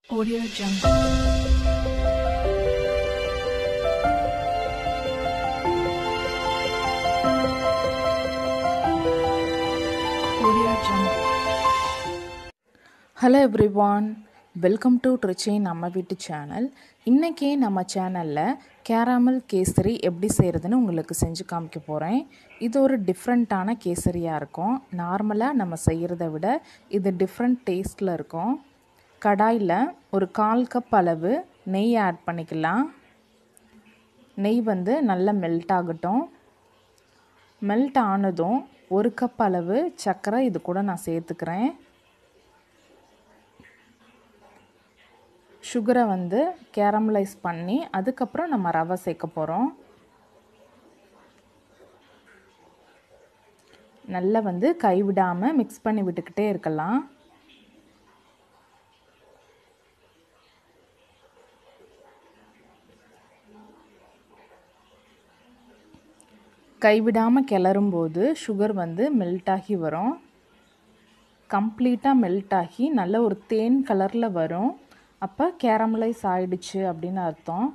Audio Jungle. Audio Jungle. Hello everyone welcome to Trichy நம்ம வீட்டு channel இன்றைக்கி நம்ம சேனலில் கேராமல் கேசரி எப்படி செய்கிறதுன்னு உங்களுக்கு செஞ்சு காமிக்க போகிறேன் இது ஒரு டிஃப்ரெண்ட்டான கேசரியாக இருக்கும் நார்மலாக நம்ம செய்கிறத விட இது டிஃப்ரெண்ட் டேஸ்ட்டில் இருக்கும் கடாயில் ஒரு கால் கப் அளவு நெய் ஆட் பண்ணிக்கலாம் நெய் வந்து நல்லா மெல்ட் ஆகட்டும் மெல்ட் ஆனதும் ஒரு கப் அளவு சர்க்கரை இது கூட நான் சேர்த்துக்கிறேன் சுகரை வந்து கேரமலைஸ் பண்ணி அதுக்கப்புறம் நம்ம ரவை சேர்க்க போகிறோம் நல்லா வந்து கைவிடாமல் மிக்ஸ் பண்ணி விட்டுக்கிட்டே இருக்கலாம் கைவிடாமல் கிளறும்போது சுகர் வந்து மெல்ட் ஆகி வரும் கம்ப்ளீட்டாக மெல்ட் ஆகி நல்ல ஒரு தேன் கலரில் வரும் அப்போ கேரமலைஸ் ஆயிடுச்சு அப்படின்னு அர்த்தம்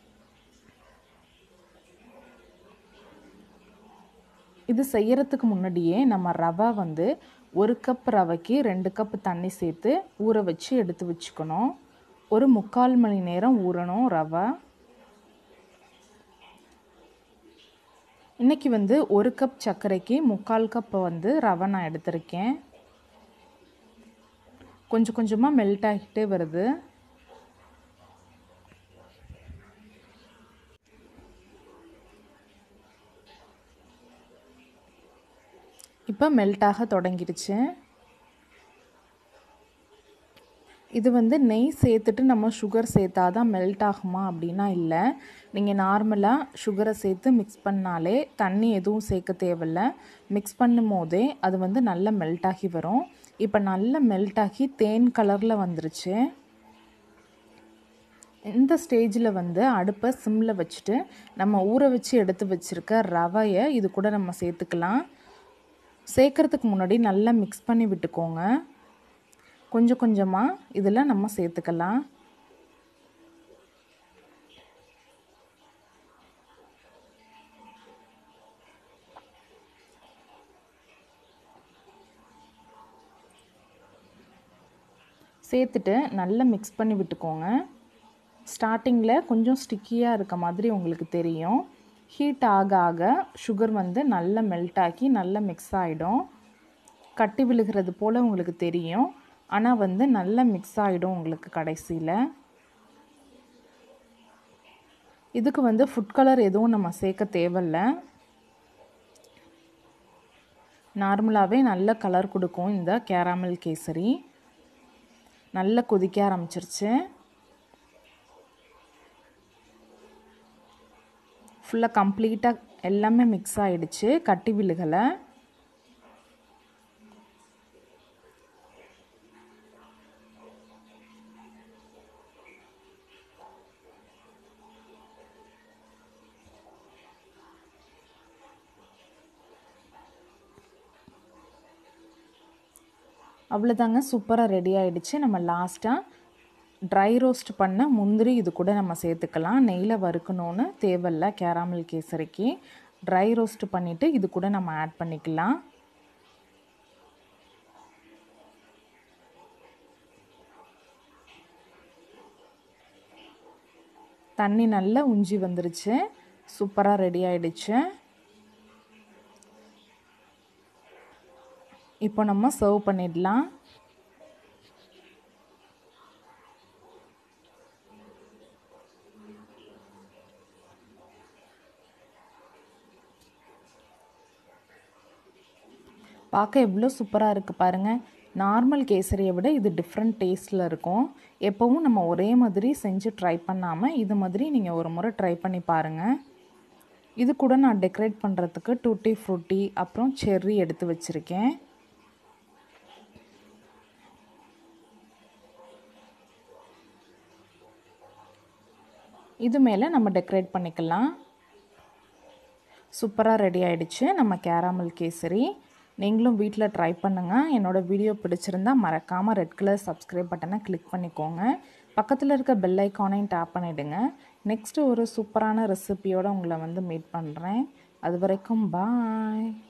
இது செய்யறதுக்கு முன்னாடியே நம்ம ரவை வந்து ஒரு கப் ரவைக்கு ரெண்டு கப் தண்ணி சேர்த்து ஊற வச்சு எடுத்து வச்சுக்கணும் ஒரு முக்கால் மணி நேரம் ஊறணும் ரவை இன்றைக்கி வந்து ஒரு கப் சர்க்கரைக்கு முக்கால் கப் வந்து ரவை நான் எடுத்திருக்கேன் கொஞ்சம் கொஞ்சமாக மெல்ட் ஆகிட்டே வருது இப்போ மெல்ட் ஆக தொடங்கிடுச்சு இது வந்து நெய் சேர்த்துட்டு நம்ம சுகர் சேர்த்தா தான் மெல்ட் ஆகுமா அப்படின்னா இல்லை நீங்கள் நார்மலாக சுகரை சேர்த்து மிக்ஸ் பண்ணாலே தண்ணி எதுவும் சேர்க்க தேவையில்ல மிக்ஸ் பண்ணும் போதே அது வந்து நல்லா மெல்ட் ஆகி வரும் இப்போ நல்லா மெல்ட் ஆகி தேன் கலரில் வந்துருச்சு இந்த ஸ்டேஜில் வந்து அடுப்பை சிம்மில் வச்சுட்டு நம்ம ஊற வச்சு எடுத்து வச்சுருக்க ரவையை இது கூட நம்ம சேர்த்துக்கலாம் சேர்க்குறதுக்கு முன்னாடி நல்லா மிக்ஸ் பண்ணி விட்டுக்கோங்க கொஞ்சம் கொஞ்சமாக இதில் நம்ம சேர்த்துக்கலாம் சேர்த்துட்டு நல்லா மிக்ஸ் பண்ணி விட்டுக்கோங்க ஸ்டார்டிங்கில் கொஞ்சம் ஸ்டிக்கியாக இருக்க மாதிரி உங்களுக்கு தெரியும் ஹீட் ஆக ஆக சுகர் வந்து நல்லா மெல்ட் ஆகி நல்லா மிக்ஸ் ஆகிடும் கட்டி விழுகிறது போல் உங்களுக்கு தெரியும் ஆனால் வந்து நல்லா மிக்ஸ் ஆகிடும் உங்களுக்கு கடைசியில் இதுக்கு வந்து ஃபுட் கலர் எதுவும் நம்ம சேர்க்க தேவையில்ல நார்மலாகவே நல்ல கலர் கொடுக்கும் இந்த கேராமல் கேசரி நல்லா கொதிக்க ஆரம்பிச்சிருச்சு ஃபுல்லாக கம்ப்ளீட்டாக எல்லாமே மிக்ஸ் ஆகிடுச்சு கட்டி விழுகலை அவ்வளோதாங்க சூப்பராக ரெடி ஆகிடுச்சு நம்ம லாஸ்ட்டாக ட்ரை ரோஸ்ட் பண்ண முந்திரி இது கூட நம்ம சேர்த்துக்கலாம் நெய்யில் வறுக்கணுன்னு தேவையில்ல கேராமல் கேசரிக்கு ட்ரை ரோஸ்ட் பண்ணிவிட்டு இது கூட நம்ம ஆட் பண்ணிக்கலாம் தண்ணி நல்லா உஞ்சி வந்துருச்சு சூப்பராக ரெடி ஆகிடுச்சு இப்போ நம்ம சர்வ் பண்ணிடலாம் பார்க்க எவ்வளோ சூப்பராக இருக்குது பாருங்கள் நார்மல் கேசரியை விட இது டிஃப்ரெண்ட் டேஸ்ட்டில் இருக்கும் எப்போவும் நம்ம ஒரே மாதிரி செஞ்சு ட்ரை பண்ணாமல் இது மாதிரி நீங்கள் ஒரு முறை ட்ரை பண்ணி பாருங்கள் இது கூட நான் டெக்கரேட் பண்ணுறதுக்கு டூட்டி ஃப்ரூட்டி அப்புறம் செர்ரி எடுத்து வச்சுருக்கேன் இது மேலே நம்ம டெக்கரேட் பண்ணிக்கலாம் சூப்பராக ரெடி ஆகிடுச்சு நம்ம கேராமல் கேசரி நீங்களும் வீட்டில் ட்ரை பண்ணுங்கள் என்னோடய வீடியோ பிடிச்சிருந்தா மறக்காமல் ரெட் கலர் சப்ஸ்கிரைப் பட்டனை கிளிக் பண்ணிக்கோங்க பக்கத்தில் இருக்க பெல் ஐக்கானையும் டேப் பண்ணிவிடுங்க நெக்ஸ்ட்டு ஒரு சூப்பரான ரெசிபியோடு உங்களை வந்து மீட் பண்ணுறேன் அது வரைக்கும் பாய்